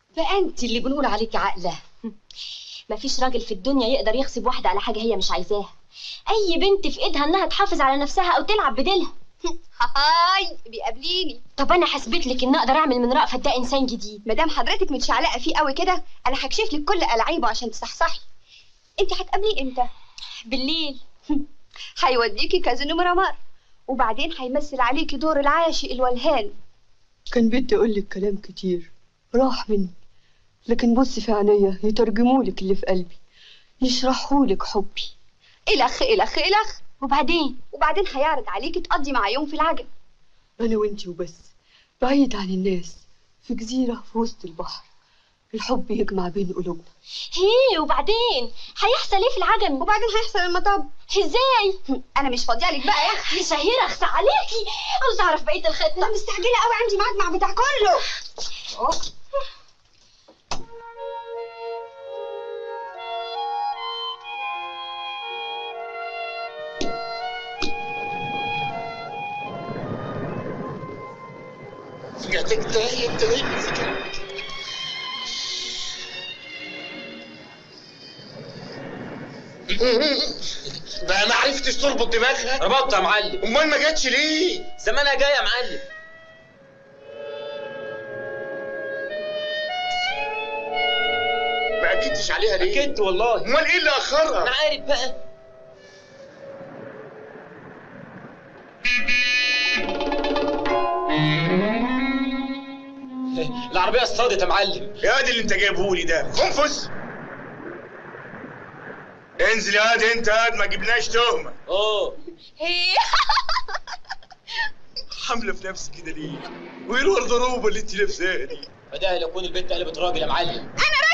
بقى انت اللي بنقول عليك عاقله مفيش راجل في الدنيا يقدر يغصب واحدة على حاجة هي مش عايزاها أي بنت في إيدها إنها تحافظ على نفسها أو تلعب بديلها هاي بيقابليني طب أنا حسبت لك إن أقدر أعمل من رأفت ده إنسان جديد مدام حضرتك متشعلقه فيه قوي كده انا هكشف لك كل ألاعيبه عشان تصحصحي انت هتقابليه امتى بالليل هيوديكي كازينو مرامار وبعدين هيمثل عليكي دور العاشق الولهان كان بدي اقول لك كلام كتير راح مني لكن بصي في عينيا يترجموا لك اللي في قلبي يشرحوا لك حبي الخ الخ الخ وبعدين وبعدين هيعرض عليكي تقضي معاه يوم في العجل انا وانتي وبس بعيد عن الناس في جزيرة في وسط البحر الحب يجمع بين قلوبنا هي وبعدين هيحصل إيه في العجم وبعدين هيحصل المطب إزاي انا مش فاضيه لك بقى يا اختي يا شهيرة أخسى عليكي عاوز أعرف بقية الخطة انا مستعجله قوي عندي ميعاد مع بتاع كله بقى ما عرفتش تربط دماغها ربطت يا معلم امال ما جاتش ليه زمانها جايه يا معلم ما اكدتش عليها ليه اكدت والله امال ايه اللي انا اخرها عارف بقى العربيه اصطادت يا معلم يا دي اللي انت جايبه لي ده خنفس انزل يا واد انت يا واد ما جبناش تهمه اه هي حامله في نفسك كده ليه وايه الوردروبه اللي انت لابساها دي فده لو يكون البنت قلبت راجل يا معلم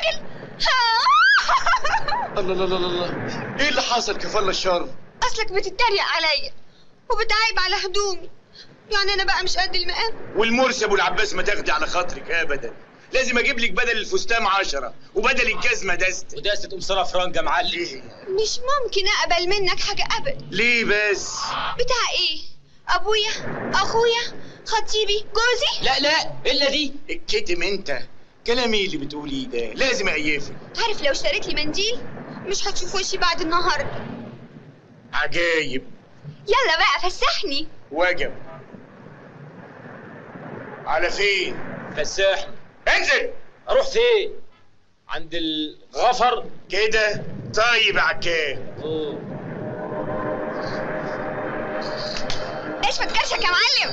الله الله الله الله ايه اللي حصل كفالة الشر اصلك بتتريق عليا وبتعيب على هدومي يعني انا بقى مش قد المقام والمرسي ابو العباس ما تاخدي على خاطرك ابدا لازم اجيب لك بدل الفستان عشرة وبدل الجزمه دستة وداست ام ساره فرنج يا معلم ليه مش ممكن اقبل منك حاجه ابدا ليه بس بتاع ايه ابويا اخويا خطيبي جوزي لا لا الا دي الكتم انت كلامي اللي بتقوليه ده لازم اقيفك عارف لو اشتريت لي منديل مش هتشوف وشي بعد النهارده عجايب يلا بقى فسحني وجب على فين فساحني انزل اروح فين عند الغفر كده طيب عكام أوه. ايش بتكرشك يا معلم